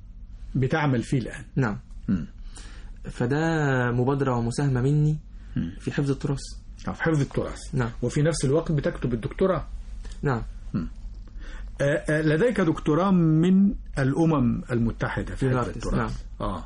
S2: بتعمل فيه الآن
S3: نعم
S2: مم.
S3: فده مبادره ومساهمه مني
S2: مم.
S3: في حفظ التراث.
S2: آه، في حفظ التراث
S3: نعم
S2: وفي نفس الوقت بتكتب الدكتوراه
S3: نعم
S2: آه، آه، لديك دكتوراه من الأمم المتحدة في حفظ
S3: يونارتس،
S2: التراث
S3: نعم.
S2: آه.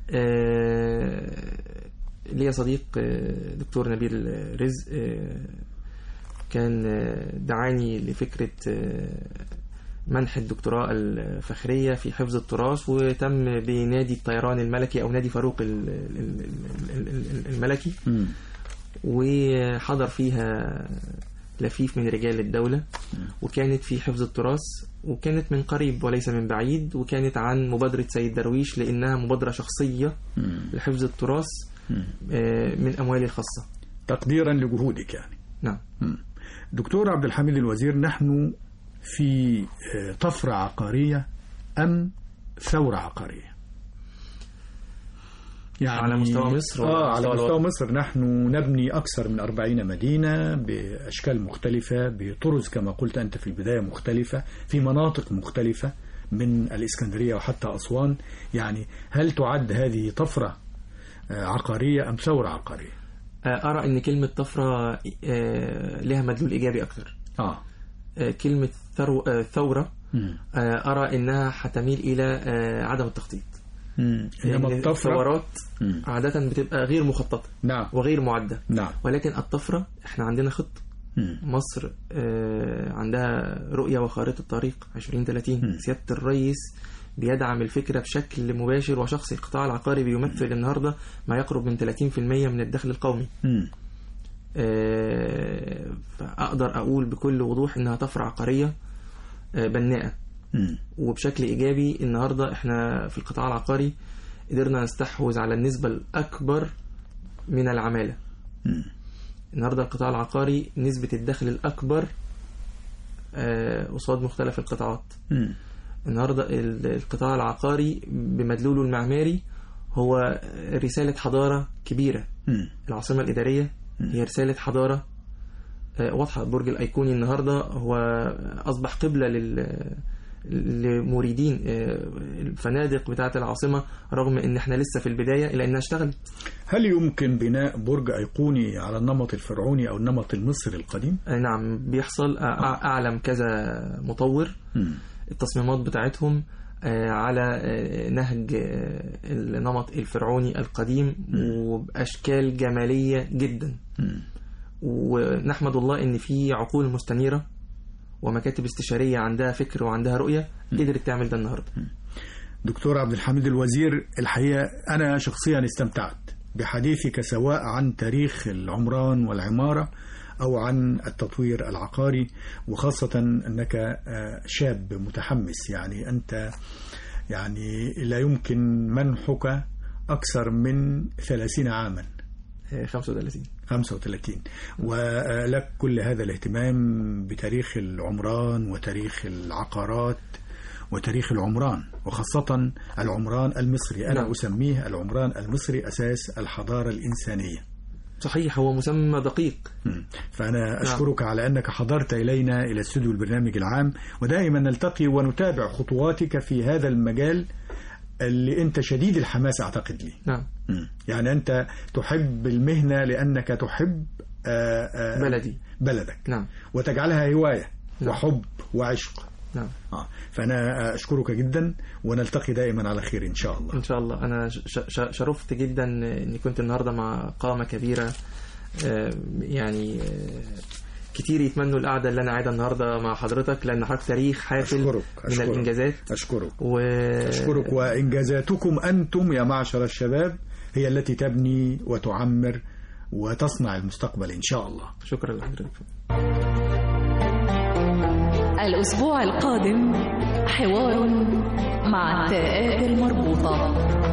S3: آه، ليا صديق آه، دكتور نبيل رزق آه، كان آه، دعاني لفكرة آه، منح الدكتوراه الفخرية في حفظ التراث وتم بنادي الطيران الملكي أو نادي فاروق ال- ال- ال- ال- ال- الملكي
S2: مم.
S3: وحضر فيها لفيف من رجال الدولة وكانت في حفظ التراث وكانت من قريب وليس من بعيد وكانت عن مبادرة سيد درويش لأنها مبادرة شخصية
S2: مم.
S3: لحفظ التراث
S2: مم.
S3: آه، من أموالي الخاصة
S2: تقديرا لجهودك يعني
S3: نعم
S2: مم. دكتور عبد الحميد الوزير نحن في آه، طفرة عقارية أم ثورة عقارية يعني
S3: على مستوى مصر ولا
S2: آه على
S3: مستوى
S2: مستوى
S3: الوطن؟
S2: مصر نحن نبني أكثر من أربعين مدينة بأشكال مختلفة بطرز كما قلت أنت في البداية مختلفة في مناطق مختلفة من الإسكندرية وحتى أسوان يعني هل تعد هذه طفرة آه، عقارية أم ثورة عقارية
S3: آه، أرى إن كلمة طفرة آه، لها مدلول إيجابي أكتر
S2: آه
S3: آه، كلمة ثرو- آه، ثورة
S2: مم.
S3: آه، أرى إنها هتميل إلى آه، عدم التخطيط
S2: مم. إنما
S3: لأن
S2: الطفرة
S3: الثورات
S2: مم.
S3: عادة بتبقى غير مخططة
S2: نعم
S3: وغير معدة
S2: نعم
S3: ولكن الطفرة احنا عندنا خطة
S2: مم.
S3: مصر آه، عندها رؤية وخارطة طريق 2030
S2: مم.
S3: سيادة الرئيس بيدعم الفكرة بشكل مباشر وشخصي القطاع العقاري بيمثل النهاردة ما يقرب من 30% من الدخل القومي
S2: مم.
S3: آه، فأقدر أقول بكل وضوح إنها طفرة عقارية آه، بناءة
S2: مم.
S3: وبشكل إيجابي النهاردة إحنا في القطاع العقاري قدرنا نستحوذ على النسبة الأكبر من العمالة
S2: مم.
S3: النهاردة القطاع العقاري نسبة الدخل الأكبر آه، قصاد مختلف القطاعات
S2: مم.
S3: النهاردة ال- القطاع العقاري بمدلوله المعماري هو رسالة حضارة كبيرة
S2: مم.
S3: العاصمة الإدارية هي رسالة حضارة آه، واضحة برج الأيقوني النهاردة هو أصبح قبلة لل لمريدين آه، الفنادق بتاعة العاصمة رغم ان احنا لسه في البداية الا انها اشتغلت
S2: هل يمكن بناء برج أيقوني على النمط الفرعوني أو النمط المصري القديم؟
S3: آه، نعم بيحصل آه، أع- اعلم كذا مطور
S2: مم.
S3: التصميمات بتاعتهم آه، على آه، نهج آه، النمط الفرعوني القديم وبأشكال جمالية جدا
S2: مم.
S3: ونحمد الله ان في عقول مستنيرة ومكاتب استشارية عندها فكر وعندها رؤية قدرت تعمل ده النهاردة
S2: دكتور عبد الحميد الوزير الحقيقة أنا شخصيا استمتعت بحديثك سواء عن تاريخ العمران والعمارة أو عن التطوير العقاري وخاصة أنك آه، شاب متحمس يعني أنت يعني لا يمكن منحك أكثر من 30 عاما
S3: آه، 35
S2: 35 ولك كل هذا الاهتمام بتاريخ العمران وتاريخ العقارات وتاريخ العمران وخاصة العمران المصري أنا
S3: نعم.
S2: أسميه العمران المصري أساس الحضارة الإنسانية
S3: صحيح هو مسمى دقيق
S2: مم. فأنا أشكرك على أنك حضرت إلينا إلى استوديو البرنامج العام ودائما نلتقي ونتابع خطواتك في هذا المجال اللي أنت شديد الحماس أعتقد لي
S3: نعم
S2: مم. يعني أنت تحب المهنة لأنك تحب آه، آه،
S3: بلدي
S2: بلدك
S3: نعم
S2: وتجعلها هواية
S3: نعم.
S2: وحب وعشق
S3: نعم
S2: آه. فأنا أشكرك جدا ونلتقي دائما على خير إن شاء الله
S3: ان شاء الله انا ش- ش- شرفت جدا اني كنت النهارده مع قامه كبيره آه، يعني آه، كتير يتمنوا القعده اللي انا قاعدها النهارده مع حضرتك لان حضرتك تاريخ حافل
S2: أشكرك
S3: من
S2: أشكرك
S3: الانجازات
S2: أشكرك
S3: و
S2: أشكرك وإنجازاتكم أنتم يا معشر الشباب هي التي تبني وتعمر وتصنع المستقبل إن شاء الله
S3: شكرا لحضرتك
S1: الأسبوع القادم حوار مع التاءات المربوطة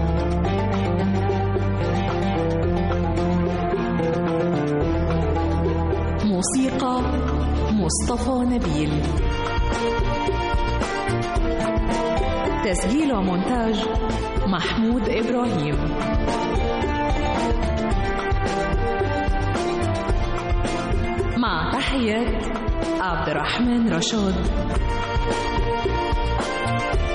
S1: موسيقى مصطفى نبيل تسجيل ومونتاج محمود إبراهيم مع تحيات عبد الرحمن رشاد